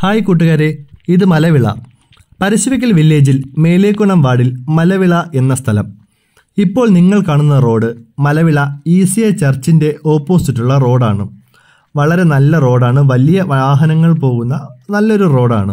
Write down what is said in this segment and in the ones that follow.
hi കൂട്ടുകാരെ ഇത് മലവിള പരശുവിക്കൽ വില്ലേജിൽ മേലേക്കുണം വാർഡിൽ മലവിള എന്ന സ്ഥലം ഇപ്പോൾ നിങ്ങൾ കാണുന്ന റോഡ് മലവിള ഈസിയ ചർച്ചിൻ്റെ ഓപ്പോസിറ്റുള്ള റോഡാണ് വളരെ നല്ല റോഡാണ് വലിയ വാഹനങ്ങൾ പോകുന്ന നല്ലൊരു റോഡാണ്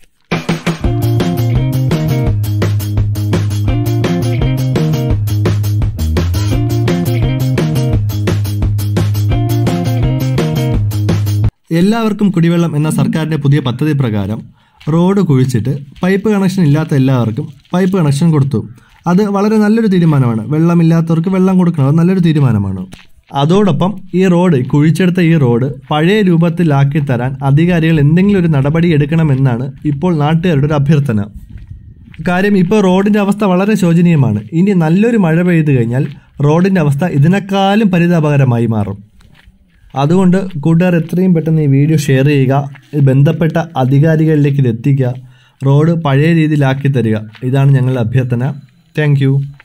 എല്ലാവർക്കും കുടിവെള്ളം എന്ന സർക്കാരിൻ്റെ പുതിയ പദ്ധതി പ്രകാരം റോഡ് കുഴിച്ചിട്ട് പൈപ്പ് കണക്ഷൻ ഇല്ലാത്ത എല്ലാവർക്കും പൈപ്പ് കണക്ഷൻ കൊടുത്തു അത് വളരെ നല്ലൊരു തീരുമാനമാണ് വെള്ളമില്ലാത്തവർക്ക് വെള്ളം കൊടുക്കണം അത് നല്ലൊരു തീരുമാനമാണ് അതോടൊപ്പം ഈ റോഡ് കുഴിച്ചെടുത്ത ഈ റോഡ് പഴയ രൂപത്തിലാക്കി തരാൻ അധികാരികൾ എന്തെങ്കിലും ഒരു നടപടി എടുക്കണമെന്നാണ് ഇപ്പോൾ നാട്ടുകാരുടെ ഒരു അഭ്യർത്ഥന കാര്യം ഇപ്പോൾ റോഡിൻ്റെ അവസ്ഥ വളരെ ശോചനീയമാണ് ഇനി നല്ലൊരു മഴ പെയ്തു കഴിഞ്ഞാൽ റോഡിൻ്റെ അവസ്ഥ ഇതിനേക്കാളും പരിതാപകരമായി മാറും അതുകൊണ്ട് കൂട്ടുകാർ എത്രയും പെട്ടെന്ന് ഈ വീഡിയോ ഷെയർ ചെയ്യുക ഇത് ബന്ധപ്പെട്ട അധികാരികളിലേക്ക് ഇത് എത്തിക്കുക റോഡ് പഴയ രീതിയിലാക്കി തരിക ഇതാണ് ഞങ്ങളുടെ അഭ്യർത്ഥന താങ്ക്